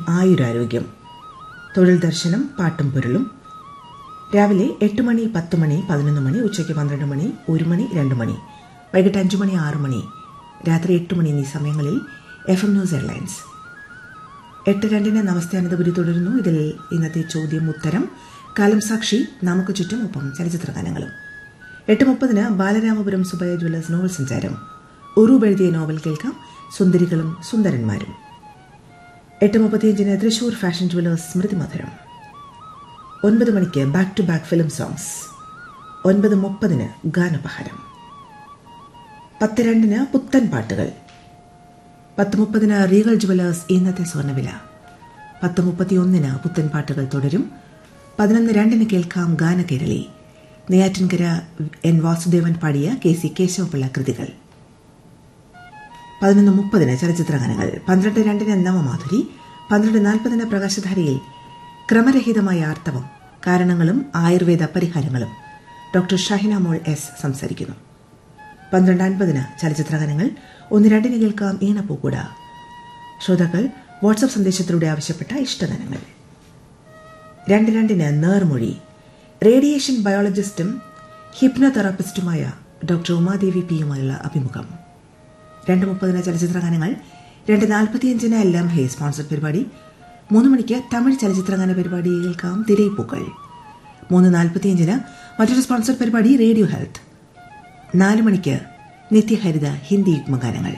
ആയുരാരോഗ്യം തൊഴിൽ ദർശനം പാട്ടും പൊരുളും രാവിലെ എട്ട് മണി പത്ത് മണി പതിനൊന്ന് മണി ഉച്ചയ്ക്ക് പന്ത്രണ്ട് മണി ഒരു മണി രണ്ട് മണി വൈകിട്ട് അഞ്ച് മണി ആറ് മണി രാത്രി എട്ട് മണി എന്നീ സമയങ്ങളിൽ എഫ് എം ന്യൂസ് എയർലൈൻസ് എട്ട് രണ്ടിന് നമസ്തേ അനന്തപുരി തുടരുന്നു ഇതിൽ ഇന്നത്തെ ചോദ്യം ഉത്തരം കാലം സാക്ഷി നമുക്ക് ചുറ്റും ഒപ്പം ചലച്ചിത്ര ഗാനങ്ങളും എട്ട് മുപ്പതിന് ബാലരാമപുരം സുബയ ജ്വല്ലേഴ്സ് നോവൽ സഞ്ചാരം ഉറൂബ് എഴുതിയ നോവൽ കേൾക്കാം സുന്ദരികളും സുന്ദരന്മാരും എട്ട് മുപ്പത്തിയഞ്ചിന് തൃശൂർ ഫാഷൻ ജ്വല്ലേഴ്സ് സ്മൃതി മധുരം ഒൻപത് മണിക്ക് back to back film songs ഒൻപത് മുപ്പതിന് ഗാനപഹാരം പത്ത് രണ്ടിന് പുത്തൻ പാട്ടുകൾ പത്ത് മുപ്പതിന് റീഗൽ ജുവലേഴ്സ് ഇന്നത്തെ സ്വർണ്ണവില പത്ത് മുപ്പത്തിയൊന്നിന് പുത്തൻ പാട്ടുകൾ തുടരും പതിനൊന്ന് രണ്ടിന് കേൾക്കാം ഗാനകേരളി നെയ്യാറ്റിൻകര എൻ വാസുദേവൻ പാടിയ കെ സി കേശവപിള്ള കൃതികൾ പതിനൊന്ന് മുപ്പതിന് ചലച്ചിത്ര ഗാനങ്ങൾ പന്ത്രണ്ട് രണ്ടിന് നവമാധുരി പന്ത്രണ്ട് നാൽപ്പതിന് പ്രകാശധാരയിൽ ക്രമരഹിതമായ ആർത്തവം കാരണങ്ങളും ആയുർവേദ പരിഹാരങ്ങളും ഡോക്ടർ ഷഹിന മോൾ എസ് സംസാരിക്കുന്നു പന്ത്രണ്ട് അൻപതിന് ചലച്ചിത്ര ഗാനങ്ങൾ ഒന്ന് രണ്ടിന് കേൾക്കാം ഈണപ്പൂക്കുട ശ്രോതാക്കൾ വാട്സപ്പ് സന്ദേശത്തിലൂടെ ആവശ്യപ്പെട്ട ഇഷ്ടഗാനങ്ങൾ രണ്ട് രണ്ടിന് നേർമൊഴി റേഡിയേഷൻ ബയോളജിസ്റ്റും ഹിപ്നോതെറാപ്പിസ്റ്റുമായ ഡോക്ടർ ഉമാദേവി പിയുമായുള്ള അഭിമുഖം രണ്ട് മുപ്പതിന് ചലച്ചിത്ര ഗാനങ്ങൾ രണ്ട് നാൽപ്പത്തിയഞ്ചിന് എല്ലാം ഹേ സ്പോൺസർഡ് പരിപാടി മൂന്ന് മണിക്ക് തമിഴ് ചലച്ചിത്രഗാന പരിപാടി കേൾക്കാം തിരയിപ്പൂക്കൾ മൂന്ന് നാൽപ്പത്തിയഞ്ചിന് മറ്റൊരു സ്പോൺസർഡ് പരിപാടി റേഡിയോ ഹെൽത്ത് നാല് മണിക്ക് നിത്യഹരിത ഹിന്ദി യുഗ്മഗാനങ്ങൾ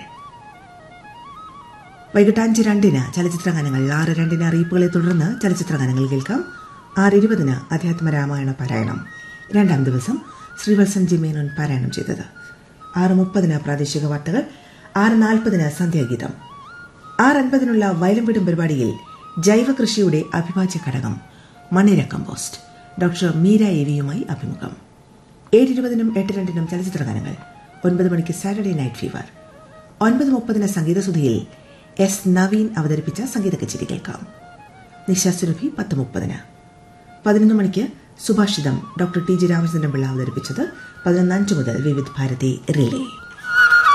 വൈകിട്ട് അഞ്ച് രണ്ടിന് ചലച്ചിത്ര ഗാനങ്ങൾ ആറ് രണ്ടിന് അറിയിപ്പുകളെ തുടർന്ന് ചലച്ചിത്ര ഗാനങ്ങൾ കേൾക്കാം ആറ് ഇരുപതിന് അധ്യാത്മ രാമായണ പാരായണം രണ്ടാം ദിവസം ശ്രീവത്സൻ ജി മേനോൻ പാരായണം ചെയ്തത് ആറ് മുപ്പതിന് പ്രാദേശിക വാർത്തകൾ ആറ് നാൽപ്പതിന് സന്ധ്യാഗീതം ആറ് അൻപതിനുള്ള വയലം വിടും പരിപാടിയിൽ ജൈവ കൃഷിയുടെ അവിഭാജ്യ ഘടകം മണ്ണിര കമ്പോസ്റ്റ് ഡോക്ടർ മീര എവിയുമായി അഭിമുഖം ഏഴ് ഇരുപതിനും എട്ട് രണ്ടിനും ചലച്ചിത്ര ഗാനങ്ങൾ ഒൻപത് മണിക്ക് സാറ്റർഡേ നൈറ്റ് ഫീവർ ഒൻപത് മുപ്പതിന് സംഗീതസുധിയിൽ എസ് നവീൻ അവതരിപ്പിച്ച സംഗീത കച്ചേരി കേൾക്കാം നിശാസുരഭി പത്ത് മുപ്പതിന് പതിനൊന്ന് മണിക്ക് സുഭാഷിതം doctor T G Ramachandran Pillai അവതരിപ്പിച്ചത് പതിനൊന്ന് അഞ്ച് മുതൽ വിവിധ് ഭാരതി റിലേ